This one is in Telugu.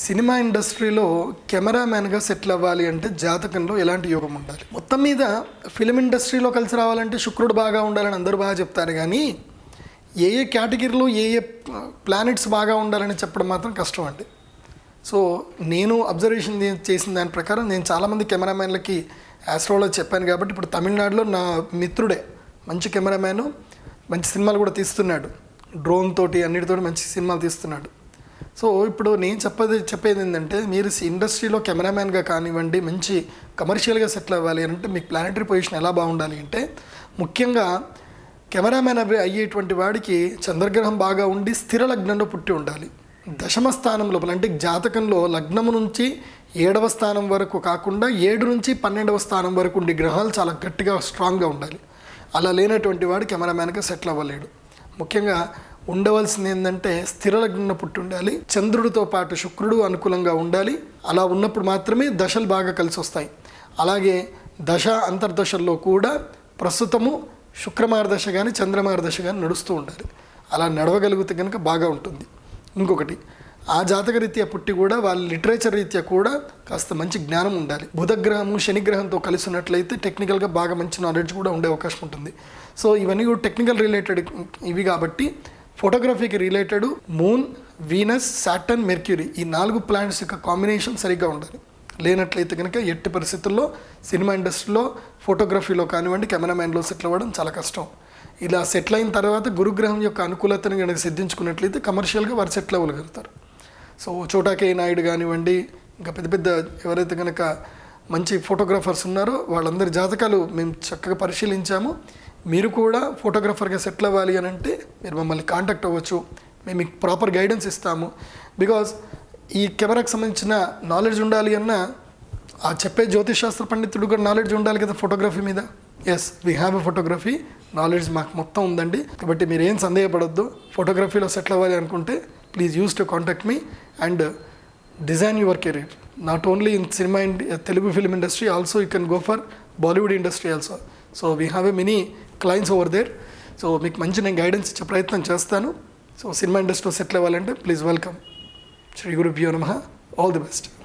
సినిమా ఇండస్ట్రీలో కెమెరామ్యాన్గా సెటిల్ అవ్వాలి అంటే జాతకంలో ఎలాంటి యోగం ఉండాలి మొత్తం మీద ఫిలిం ఇండస్ట్రీలో కలిసి రావాలంటే శుక్రుడు బాగా ఉండాలని అందరూ బాగా చెప్తారు కానీ ఏ ఏ కేటగిరీలో ఏ ఏ ప్లానెట్స్ బాగా ఉండాలని చెప్పడం మాత్రం కష్టం అండి సో నేను అబ్జర్వేషన్ చేసిన దాని ప్రకారం నేను చాలామంది కెమెరామ్యాన్లకి ఆస్ట్రోలజీ చెప్పాను కాబట్టి ఇప్పుడు తమిళనాడులో నా మిత్రుడే మంచి కెమెరామ్యాను మంచి సినిమాలు కూడా తీస్తున్నాడు డ్రోన్ తోటి అన్నిటితోటి మంచి సినిమాలు తీస్తున్నాడు సో ఇప్పుడు నేను చెప్పేది చెప్పేది ఏంటంటే మీరు ఇండస్ట్రీలో కెమెరామ్యాన్గా కానివ్వండి మంచి కమర్షియల్గా సెటిల్ అవ్వాలి అంటే మీకు ప్లానటరీ పొజిషన్ ఎలా బాగుండాలి అంటే ముఖ్యంగా కెమెరామ్యాన్ అవి అయ్యేటువంటి వాడికి చంద్రగ్రహం బాగా ఉండి స్థిర లగ్నంలో పుట్టి ఉండాలి దశమ స్థానం లోపల అంటే జాతకంలో లగ్నము నుంచి ఏడవ స్థానం వరకు కాకుండా ఏడు నుంచి పన్నెండవ స్థానం వరకు ఉండే గ్రహాలు చాలా గట్టిగా స్ట్రాంగ్గా ఉండాలి అలా లేనటువంటి వాడు కెమెరామ్యాన్గా సెటిల్ అవ్వలేడు ముఖ్యంగా ఉండవలసింది ఏంటంటే స్థిర లగ్నంలో పుట్టి ఉండాలి చంద్రుడితో పాటు శుక్రుడు అనుకూలంగా ఉండాలి అలా ఉన్నప్పుడు మాత్రమే దశలు బాగా కలిసి వస్తాయి అలాగే దశ అంతర్దశల్లో కూడా ప్రస్తుతము శుక్రమార్దశ కానీ చంద్రమార్దశ కానీ నడుస్తూ ఉండాలి అలా నడవగలిగితే కనుక బాగా ఉంటుంది ఇంకొకటి ఆ జాతక రీత్యా పుట్టి కూడా వాళ్ళ లిటరేచర్ రీత్యా కూడా కాస్త మంచి జ్ఞానం ఉండాలి బుధగ్రహము శనిగ్రహంతో కలిసి ఉన్నట్లయితే టెక్నికల్గా బాగా మంచి నాలెడ్జ్ కూడా ఉండే అవకాశం ఉంటుంది సో ఇవన్నీ కూడా టెక్నికల్ రిలేటెడ్ ఇవి కాబట్టి ఫోటోగ్రఫీకి related moon Venus Saturn Mercury ఈ నాలుగు ప్లానెట్స్ యొక్క కాంబినేషన్ సరిగ్గా ఉండాలి లేనట్లయితే కనుక ఎట్టి పరిస్థితుల్లో సినిమా ఇండస్ట్రీలో ఫోటోగ్రఫీలో కానివ్వండి కెమెరామ్యాన్లో సెటిల్ అవ్వడం చాలా కష్టం ఇలా సెటిల్ అయిన తర్వాత గురుగ్రహం యొక్క అనుకూలతను కనుక సిద్ధించుకున్నట్లయితే కమర్షియల్గా వారు సెటిల్ అవ్వగలుగుతారు సో చోటాకే నాయుడు కానివ్వండి ఇంకా పెద్ద పెద్ద ఎవరైతే కనుక మంచి ఫోటోగ్రాఫర్స్ ఉన్నారో వాళ్ళందరి జాతకాలు మేము చక్కగా పరిశీలించాము మీరు కూడా ఫోటోగ్రాఫర్గా సెటిల్ అవ్వాలి అని అంటే మీరు మమ్మల్ని కాంటాక్ట్ అవ్వచ్చు మేము మీకు ప్రాపర్ గైడెన్స్ ఇస్తాము బికాజ్ ఈ కెమెరాకి సంబంధించిన నాలెడ్జ్ ఉండాలి అన్న ఆ చెప్పే జ్యోతిషాస్త్ర పండితుడు కూడా నాలెడ్జ్ ఉండాలి కదా ఫోటోగ్రఫీ మీద yes we have a photography knowledge మాకు మొత్తం ఉందండి కాబట్టి మీరు ఏం సందేహపడొద్దు ఫోటోగ్రఫీలో సెటిల్ అవ్వాలి అనుకుంటే please use to contact me and design your career not only in cinema Telugu film industry also you can go for Bollywood industry also so we have a many clients over there so మీకు మంచి నేను గైడెన్స్ ఇచ్చే ప్రయత్నం చేస్తాను సో సినిమా ఇండస్ట్రీలో సెటిల్ అవ్వాలంటే ప్లీజ్ వెల్కమ్ శ్రీ గురుభ్యో నమ ఆల్ ది బెస్ట్